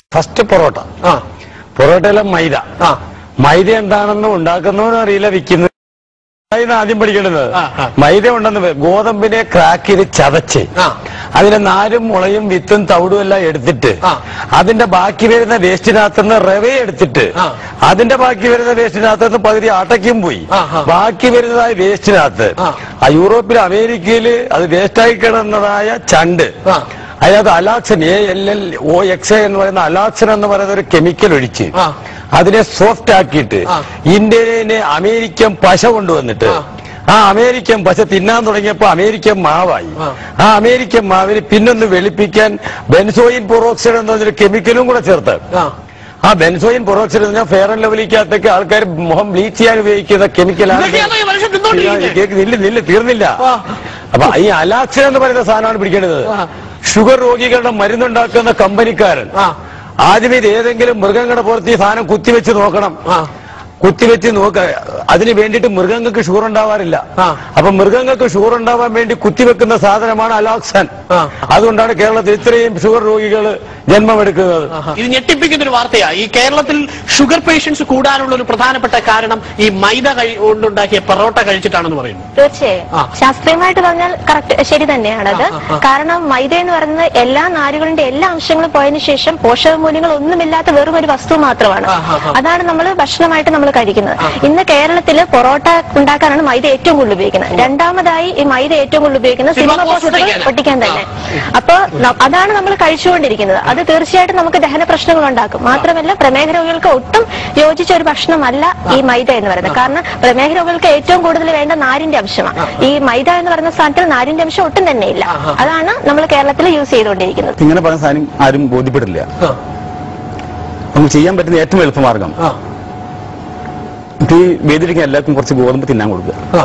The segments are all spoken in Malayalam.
ഫസ്റ്റ് പൊറോട്ട ആ പൊറോട്ടയിലെ മൈദ ആ മൈദ എന്താണെന്ന് ഉണ്ടാക്കുന്നവനും അറിയില്ല വിൽക്കുന്നത് മൈദ ആദ്യം പഠിക്കേണ്ടത് ആ, ആ. മൈദ ഉണ്ടെന്ന് വെ- ഗോതമ്പിനെ ക്രാക്ക് ചെയ്ത് ചതച്ച് ആ. അതിന്റെ നാരും മുളയും വിത്തും തവിടും എല്ലാം എടുത്തിട്ട് ആ. അതിന്റെ ബാക്കി വരുന്ന വേസ്റ്റിനകത്തുനിന്ന് റവ എടുത്തിട്ട് ആ. അതിന്റെ ബാക്കി വരുന്ന വേസ്റ്റിനകത്തുനിന്ന് പകുതി ആട്ടയ്ക്കും പോയി ആ, ആ. ബാക്കി വരുന്നതായ വേസ്റ്റിനകത്ത് ആ. ആ യൂറോപ്പിൽ അമേരിക്കയില് അത് വേസ്റ്റായി കിടന്നതായ ചണ്ട് ആ. അതിനകത്ത് alloxan A L L O X എന്ന് പറയുന്ന അലാക്സൻ എന്ന് പറയുന്ന ഒരു കെമിക്കൽ ഒഴിച്ച് ആ. അതിനെ സോഫ്റ്റ് ആക്കിയിട്ട് ആ. ഇന്ത്യയിലെ അമേരിക്കൻ പശ കൊണ്ടുവന്നിട്ട് ആ. ആ അമേരിക്കൻ പശ തിന്നാൻ തുടങ്ങിയപ്പോ അമേരിക്കൻ മാവായി ആ. ആ അമേരിക്കൻ മാവിന് പിന്നൊന്ന് വെളുപ്പിക്കാൻ ബെൻസോയിൻ പൊറോക്സൈഡ് എന്ന ഒരു കെമിക്കലും കൂടെ ചേർത്ത് ആ ആ ബെൻസോയിൻ പൊറോക്സൈഡ് എന്ന് പറഞ്ഞാൽ ഫെയർ ആൻഡ് ലവലിക്കകത്തേക്ക് ആൾക്കാർ മുഖം ബ്ലീച്ച് ചെയ്യാൻ ഉപയോഗിക്കുന്ന കെമിക്കലാണ് ഇതൊക്കെയാണോ ഈ മനുഷ്യൻ തിന്നോണ്ടിരിക്കുന്നത്? കേക്ക് നില്ല നില്ല തീർന്നില്ല ആ. അപ്പൊ ഈ അലാക്സൻ എന്ന് പറയുന്ന സാധനമാണ് പിടിക്കേണ്ടത് ആ. ഷുഗർ രോഗികളുടെ മരുന്നുണ്ടാക്കുന്ന കമ്പനിക്കാരൻ ആ ആദ്യം ഇത് ഏതെങ്കിലും മൃഗങ്ങളുടെ പുറത്ത് ഈ സാധനം കുത്തിവെച്ച് നോക്കണം ആ കുത്തിവെച്ച് നോക്ക അതിന് വേണ്ടിയിട്ട് മൃഗങ്ങൾക്ക് ഷുഗർ ഉണ്ടാവാറില്ല ആ. അപ്പൊ മൃഗങ്ങൾക്ക് ഷുഗർ ഉണ്ടാവാൻ വേണ്ടി കുത്തിവെക്കുന്ന സാധനമാണ് അലോക്സൻ ആ. അതുകൊണ്ടാണ് കേരളത്തിൽ ഇത്രയും ഷുഗർ രോഗികൾ ജന്മമെടുക്കുന്നത് ആഹാ. ഇത് ഞെട്ടിപ്പിക്കുന്ന ഒരു വാർത്തയാ ഈ കേരളത്തിൽ ഷുഗർ പേഷ്യൻസ് കൂടാനുള്ള ഒരു പ്രധാനപ്പെട്ട കാരണം ഈ മൈദ കഴി കൊണ്ടുണ്ടാക്കിയ പൊറോട്ട കഴിച്ചിട്ടാണെന്ന് പറയുന്നു തീർച്ചയായും ആ. ശാസ്ത്രീയമായിട്ട് പറഞ്ഞാൽ കറക്റ്റ് ശരി തന്നെയാണത് ആ, ആ, ആ. കാരണം മൈദ എന്ന് പറയുന്നത് എല്ലാ നാരുകളുടെ എല്ലാ അംശങ്ങളും പോയതിനു ശേഷം പോഷകമൂല്യങ്ങൾ ഒന്നുമില്ലാത്ത വെറും ഒരു വസ്തു മാത്രമാണ് ആ, ആ, ആ. അതാണ് നമ്മൾ ഭക്ഷണമായിട്ട് നമ്മൾ കഴിക്കുന്നത് ഇന്ന് കേരളത്തിൽ പൊറോട്ട ഉണ്ടാക്കാനാണ് മൈദ ഏറ്റവും കൂടുതൽ ഉപയോഗിക്കുന്നത് രണ്ടാമതായി ഈ മൈദ ഏറ്റവും കൂടുതൽ ഉപയോഗിക്കുന്നത് സിനിമ സിനിമ പോസ്റ്റർ പോസ്റ്ററുകൾ ഒട്ടിക്കാനാ? ഒട്ടിക്കാൻ തന്നെ അപ്പൊ ന- അതാണ് നമ്മൾ കഴിച്ചുകൊണ്ടിരിക്കുന്നത് അത് തീർച്ചയായിട്ടും നമുക്ക് ദഹന പ്രശ്നങ്ങൾ ഉണ്ടാക്കും മാത്രമല്ല പ്രമേഹ രോഗികൾക്ക് ഒട്ടും യോജിച്ച ഒരു ഭക്ഷണമല്ല ഈ മൈദ എന്ന് പറയുന്നത് കാരണം പ്രമേഹ രോഗികൾക്ക് ഏറ്റവും കൂടുതൽ വേണ്ട നാരിന്റെ അംശമാണ് ഈ മൈദ എന്ന് പറയുന്ന സ്ഥാനത്തിൽ നാരിന്റെ അംശം ഒട്ടും തന്നെ ഇല്ല ആഹാ. അതാണ് നമ്മൾ കേരളത്തിൽ യൂസ് ചെയ്തുകൊണ്ടിരിക്കുന്നത് ഇങ്ങനെ പറഞ്ഞ സാധനം ആരും ബോധ്യപ്പെടില്ല ആ നമുക്ക് ചെയ്യാൻ പറ്റുന്ന ഏറ്റവും എളുപ്പമാർഗം ആ ഇപ്പൊ ഈ വേദിയിരിക്കാൻ എല്ലാവർക്കും കുറച്ച് ഗോതമ്പ് തിന്നാൻ കൊടുക്കുക ആ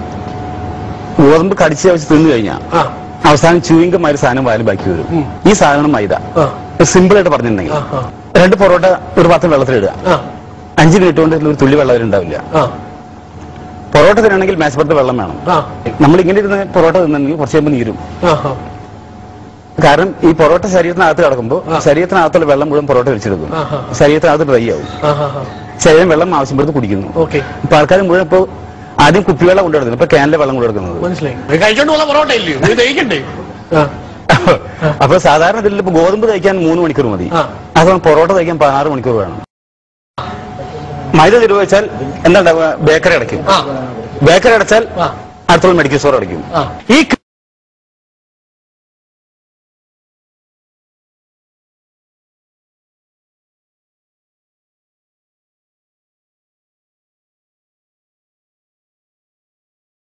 ഗോതമ്പ് കടിച്ച് വെച്ച് തിന്നു കഴിഞ്ഞാൽ ആ അവസാനം ചൂയിങ്കമാര് സാധനം വാലും ബാക്കി വരും ഉം. ഈ സാധനം മൈദ ആ സിമ്പിൾ ആയിട്ട് പറഞ്ഞിട്ടുണ്ടെങ്കിൽ ആ, ആ. രണ്ട് പൊറോട്ട ഒരു പാത്രം വെള്ളത്തിലിടുക ആ അഞ്ച് മിനിറ്റ് കൊണ്ട് ഇതിൽ ഒരു തുള്ളി വെള്ളം ഉണ്ടാവില്ല ആ പൊറോട്ട തിന്നണമെങ്കിൽ മേശപ്പുറത്ത് വെള്ളം വേണം ആ നമ്മൾ ഇങ്ങനെ ഇരുന്ന് പൊറോട്ട തിന്നിട്ടുണ്ടെങ്കിൽ കുറച്ച് കഴിയുമ്പോൾ നീരും ആ ആ കാരണം ഈ പൊറോട്ട ശരീരത്തിനകത്ത് കിടക്കുമ്പോൾ ആ. ശരീരത്തിനകത്തുള്ള വെള്ളം മുഴുവൻ പൊറോട്ട വലിച്ചെടുക്കും ആഹാ. ശരീരത്തിനകത്ത് ഡ്രൈ ആവും ആ ആ ആ ശരീരം വെള്ളം ആവശ്യപ്പെടുത്ത് കുടിക്കുന്നു ഓക്കെ ഇപ്പൊ ആൾക്കാർ മുഴുവൻ ഇപ്പൊ ആദ്യം കുപ്പിവെള്ളം കൊണ്ടുവരുന്നത് ഇപ്പൊ ക്യാനിലെ വെള്ളം കൊണ്ടുവരുന്നത് മനസ്സിലായി ഇത് കഴിച്ചോണ്ട് പോകുന്ന പൊറോട്ട ഇല്ലയോ ഇത് ദഹിക്കണ്ടേ ആ അപ്പൊ സാധാരണ ഇതിൽ ഇപ്പൊ ഗോതമ്പ് തയ്ക്കാൻ മൂന്ന് മണിക്കൂർ മതി ആ. അപ്പൊ പൊറോട്ട തയ്ക്കാൻ പതിനാറ് മണിക്കൂർ വേണം മൈദ തിരുവ് വെച്ചാൽ എന്താ ഉണ്ടാവുക ബേക്കറി അടയ്ക്കും ആ ബേക്കറി അടച്ചാൽ ആ അടുത്തുള്ള മെഡിക്കൽ സ്റ്റോർ അടയ്ക്കും ആ ഈ